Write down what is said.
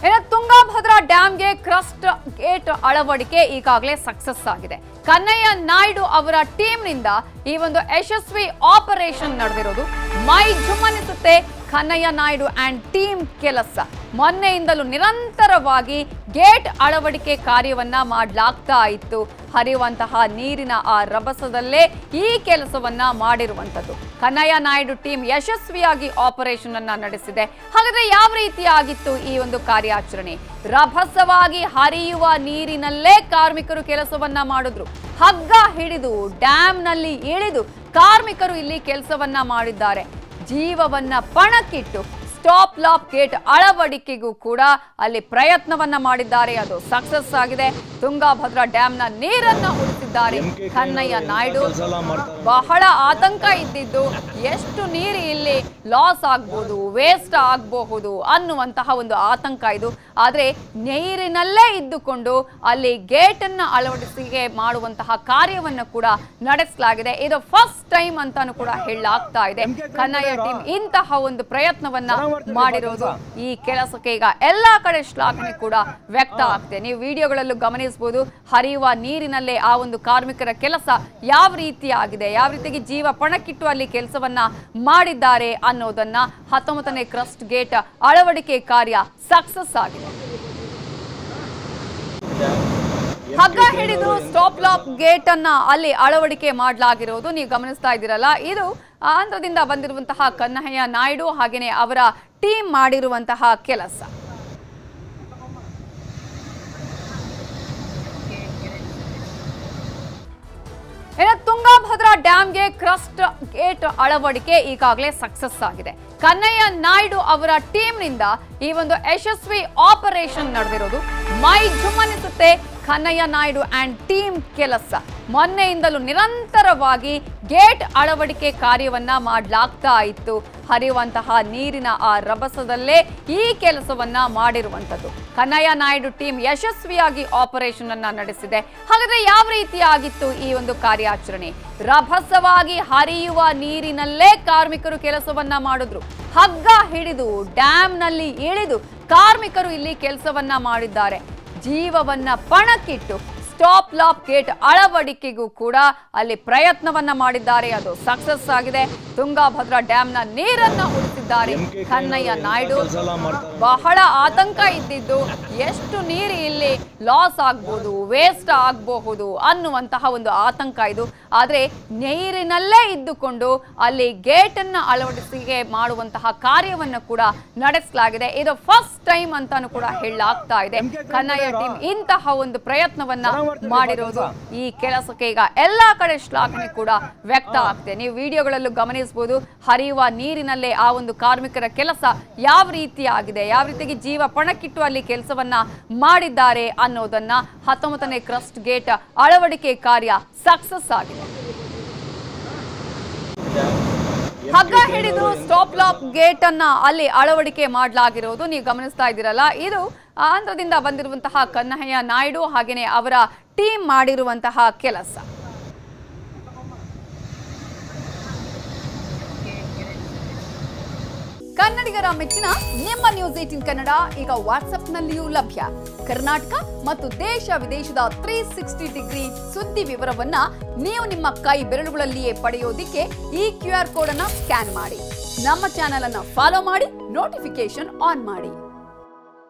ಇನ್ನು Tungabhadra ಡ್ಯಾಂಗೆ crust gate ಅಳವಡಿಕೆ ಈಗಾಗಲೇ ಸಕ್ಸಸ್ ಆಗಿದೆ ಕನ್ನಯ್ಯ ನಾಯ್ಡು ಅವರ ಟೀಮ್ನಿಂದ ಈ ಒಂದು ಯಶಸ್ವಿ ಆಪರೇಷನ್ ನಡೆದಿರೋದು ಮೈ ಜುಮ್ಮನಿಸುತ್ತೆ ಕನ್ನಯ್ಯ ನಾಯ್ಡು ಅಂಡ್ ಟೀಮ್ ಕೆಲಸ ಮೊನ್ನೆಯಿಂದಲೂ ನಿರಂತರವಾಗಿ ಗೇಟ್ ಅಳವಡಿಕೆ ಕಾರ್ಯವನ್ನ ಮಾಡಲಾಗ್ತಾ ಇತ್ತು ಹರಿಯುವಂತಹ ನೀರಿನ ಆ ರಭಸದಲ್ಲೇ ಈ ಕೆಲಸವನ್ನ ಮಾಡಿರುವಂತದ್ದು ಕನ್ನಯ್ಯ ನಾಯ್ಡು ಟೀಮ್ ಯಶಸ್ವಿಯಾಗಿ ಆಪರೇಷನ್ ಅನ್ನ ನಡೆಸಿದೆ ಹಾಗಾದ್ರೆ ಯಾವ ರೀತಿಯಾಗಿತ್ತು ಈ ಒಂದು ಕಾರ್ಯಾಚರಣೆ ರಭಸವಾಗಿ ಹರಿಯುವ ನೀರಿನಲ್ಲೇ ಕಾರ್ಮಿಕರು ಕೆಲಸವನ್ನ ಮಾಡಿದ್ರು ಹಗ್ಗ ಹಿಡಿದು ಡ್ಯಾಮ್ನಲ್ಲಿ ಇಳಿದು ಕಾರ್ಮಿಕರು ಇಲ್ಲಿ ಕೆಲಸವನ್ನ ಮಾಡಿದ್ದಾರೆ ಜೀವವನ್ನ ಪಣಕ್ಕಿಟ್ಟು ಸ್ಟಾಪ್ ಲಾಕ್ ಗೇಟ್ ಅಳವಡಿಕೆಗೂ ಕೂಡ ಅಲ್ಲಿ ಪ್ರಯತ್ನವನ್ನ ಮಾಡಿದ್ದಾರೆ ಅದು ಸಕ್ಸಸ್ ಆಗಿದೆ ತುಂಗಾಭದ್ರಾ ಡ್ಯಾಮ್ನ ನೀರನ್ನ ಉಳಿಸಿದ್ದಾರೆ ಕನ್ನಯ್ಯ ನಾಯ್ಡು ಬಹಳ ಆತಂಕ ಇದ್ದಿದ್ದು ಎಷ್ಟು ನೀರು ಇಲ್ಲಿ ಲಾಸ್ ಆಗ್ಬೋದು ವೇಸ್ಟ್ ಆಗಬಹುದು ಅನ್ನುವಂತಹ ಒಂದು ಆತಂಕ ಇದು ಆದರೆ ನೀರಿನಲ್ಲೇ ಇದ್ದುಕೊಂಡು ಅಲ್ಲಿ ಗೇಟ್ ಅನ್ನ ಅಳವಡಿಸಿಗೆ ಮಾಡುವಂತಹ ಕಾರ್ಯವನ್ನು ಕೂಡ ನಡೆಸಲಾಗಿದೆ ಇದು ಫಸ್ಟ್ ಟೈಮ್ ಅಂತಾನು ಕೂಡ ಹೇಳಲಾಗ್ತಾ ಇದೆ ಕನ್ನಯ್ಯ ಟೀಮ್ ಇಂತಹ ಒಂದು ಪ್ರಯತ್ನವನ್ನ ಮಾಡಿರೋದು ಈ ಕೆಲಸಕ್ಕೆ ಈಗ ಎಲ್ಲಾ ಕಡೆ ಶ್ಲಾಘನೆ ಕೂಡ ವ್ಯಕ್ತ ಆಗ್ತಿದೆ ನೀವು ವಿಡಿಯೋಗಳಲ್ಲೂ ಗಮನಿಸಬಹುದು ಹರಿಯುವ ನೀರಿನಲ್ಲೇ ಆ ಒಂದು ಕಾರ್ಮಿಕರ ಕೆಲಸ ಯಾವ ರೀತಿ ಆಗಿದೆ ಯಾವ ರೀತಿಯಾಗಿ ಜೀವ ಪಣಕ್ಕಿಟ್ಟು ಅಲ್ಲಿ ಕೆಲಸವನ್ನ ಮಾಡಿದ್ದಾರೆ ಅನ್ನೋದನ್ನ ಹತ್ತೊಂಬತ್ತನೇ ಕ್ರಸ್ಟ್ ಗೇಟ್ ಅಳವಡಿಕೆ ಕಾರ್ಯ ಸಕ್ಸಸ್ ಆಗಿದೆ ಹಗ್ಗ ಹಿಡಿದು ಸ್ಟಾಪ್ ಲಾಕ್ ಗೇಟ್ ಅನ್ನ ಅಲ್ಲಿ ಅಳವಡಿಕೆ ಮಾಡಲಾಗಿರೋದು ನೀವು ಗಮನಿಸ್ತಾ ಇದ್ದೀರಲ್ಲ ಇದು ಆಂಧ್ರದಿಂದ ಬಂದಿರುವಂತಹ ಕನ್ನಯ್ಯ ನಾಯ್ಡು ಹಾಗೇನೆ ಅವರ ಟೀಮ್ ಮಾಡಿರುವಂತಹ ಕೆಲಸ ಇನ್ನು ತುಂಗಾಭದ್ರಾ ಡ್ಯಾಂಗೆ ಕ್ರಸ್ಟ್ ಗೇಟ್ ಅಳವಡಿಕೆ ಈಗಾಗಲೇ ಸಕ್ಸಸ್ ಆಗಿದೆ ಕನ್ನಯ್ಯ ನಾಯ್ಡು ಅವರ ಟೀಮ್ನಿಂದ ಈ ಒಂದು ಯಶಸ್ವಿ ಆಪರೇಷನ್ ನಡೆದಿರೋದು ಮೈ ಜುಮ್ಮನಿಸುತ್ತೆ ಕನ್ನಯ್ಯ ನಾಯ್ಡು ಅಂಡ್ ಟೀಮ್ ಕೆಲಸ ಮೊನ್ನೆಯಿಂದಲೂ ನಿರಂತರವಾಗಿ ಗೇಟ್ ಅಳವಡಿಕೆ ಕಾರ್ಯವನ್ನ ಮಾಡಲಾಗ್ತಾ ಇತ್ತು ಹರಿಯುವಂತಹ ನೀರಿನ ಆ ರಭಸದಲ್ಲೇ ಈ ಕೆಲಸವನ್ನ ಮಾಡಿರುವಂತದ್ದು ಕನ್ನಯ್ಯ ನಾಯ್ಡು ಟೀಮ್ ಯಶಸ್ವಿಯಾಗಿ ಆಪರೇಷನ್ ಅನ್ನ ನಡೆಸಿದೆ ಹಾಗಾದ್ರೆ ಯಾವ ರೀತಿಯಾಗಿತ್ತು ಈ ಒಂದು ಕಾರ್ಯಾಚರಣೆ ರಭಸವಾಗಿ ಹರಿಯುವ ನೀರಿನಲ್ಲೇ ಕಾರ್ಮಿಕರು ಕೆಲಸವನ್ನ ಮಾಡಿದ್ರು ಹಗ್ಗ ಹಿಡಿದು ಡ್ಯಾಮ್ನಲ್ಲಿ ಇಳಿದು ಕಾರ್ಮಿಕರು ಇಲ್ಲಿ ಕೆಲಸವನ್ನ ಮಾಡಿದ್ದಾರೆ ಜೀವವನ್ನ ಪಣಕ್ಕಿಟ್ಟು ಸ್ಟಾಪ್ ಲಾಕ್ ಗೇಟ್ ಅಳವಡಿಕೆಗೂ ಕೂಡ ಅಲ್ಲಿ ಪ್ರಯತ್ನವನ್ನ ಮಾಡಿದ್ದಾರೆ ಅದು ಸಕ್ಸಸ್ ಆಗಿದೆ ತುಂಗಾಭದ್ರಾ ಡ್ಯಾಮ್ನ ನೀರನ್ನ ಉಳಿಸಿದ್ದಾರೆ ಕನ್ನಯ್ಯ ನಾಯ್ಡು ಬಹಳ ಆತಂಕ ಇದ್ದಿದ್ದು ಎಷ್ಟು ನೀರು ಇಲ್ಲಿ ಲಾಸ್ ಆಗ್ಬೋದು ವೇಸ್ಟ್ ಆಗಬಹುದು ಅನ್ನುವಂತಹ ಒಂದು ಆತಂಕ ಇದು ಆದರೆ ನೀರಿನಲ್ಲೇ ಇದ್ದುಕೊಂಡು ಅಲ್ಲಿ ಗೇಟ್ ಅನ್ನ ಅಳವಡಿಸಿಗೆ ಮಾಡುವಂತಹ ಕಾರ್ಯವನ್ನು ಕೂಡ ನಡೆಸಲಾಗಿದೆ ಇದು ಫಸ್ಟ್ ಟೈಮ್ ಅಂತಾನು ಕೂಡ ಹೇಳಲಾಗ್ತಾ ಇದೆ ಕನ್ನಯ್ಯ ಟೀಮ್ ಇಂತಹ ಒಂದು ಪ್ರಯತ್ನವನ್ನ ಮಾಡಿರೋದು ಈ ಕೆಲಸಕ್ಕೆ ಈಗ ಎಲ್ಲಾ ಕಡೆ ಶ್ಲಾಘನೆ ಕೂಡ ವ್ಯಕ್ತ ಆಗ್ತಿದೆ ನೀವು ವಿಡಿಯೋಗಳಲ್ಲೂ ಗಮನಿಸಬಹುದು ಹರಿಯುವ ನೀರಿನಲ್ಲೇ ಆ ಒಂದು ಕಾರ್ಮಿಕರ ಕೆಲಸ ಯಾವ ರೀತಿ ಆಗಿದೆ ಯಾವ ರೀತಿಯಾಗಿ ಜೀವ ಪಣಕ್ಕಿಟ್ಟು ಅಲ್ಲಿ ಕೆಲಸವನ್ನ ಮಾಡಿದ್ದಾರೆ ಅನ್ನೋದನ್ನ ಹತ್ತೊಂಬತ್ತನೇ ಕ್ರಸ್ಟ್ ಗೇಟ್ ಅಳವಡಿಕೆ ಕಾರ್ಯ ಸಕ್ಸಸ್ ಆಗಿದೆ ಹಗ್ಗ ಹಿಡಿದು ಸ್ಟಾಪ್ ಲಾಕ್ ಗೇಟ್ ಅನ್ನ ಅಲ್ಲಿ ಅಳವಡಿಕೆ ಮಾಡಲಾಗಿರೋದು ನೀವು ಗಮನಿಸ್ತಾ ಇದ್ದೀರಲ್ಲ ಇದು ಆಂಧ್ರದಿಂದ ಬಂದಿರುವಂತಹ ಕನ್ನಯ್ಯ ನಾಯ್ಡು ಹಾಗೇನೆ ಅವರ ಟೀಮ್ ಮಾಡಿರುವಂತಹ ಕೆಲಸ ಕನ್ನಡಿಗರ ಮೆಚ್ಚಿನ ನಿಮ್ಮ ನ್ಯೂಸ್ ಏಟಿನ್ ಕನ್ನಡ ಈಗ ವಾಟ್ಸ್ಆಪ್ನಲ್ಲಿಯೂ ಲಭ್ಯ ಕರ್ನಾಟಕ ಮತ್ತು ದೇಶ ವಿದೇಶದ ತ್ರೀ ಸಿಕ್ಸ್ಟಿ ಡಿಗ್ರಿ ಸುದ್ದಿ ವಿವರವನ್ನ ನೀವು ನಿಮ್ಮ ಕೈ ಬೆರಳುಗಳಲ್ಲಿಯೇ ಪಡೆಯೋದಿಕ್ಕೆ ಈ ಕ್ಯೂ ಆರ್ ಕೋಡ್ ಅನ್ನ ಸ್ಕ್ಯಾನ್ ಮಾಡಿ ನಮ್ಮ ಚಾನೆಲ್ ಅನ್ನ ಫಾಲೋ ಮಾಡಿ ನೋಟಿಫಿಕೇಶನ್ ಆನ್ ಮಾಡಿ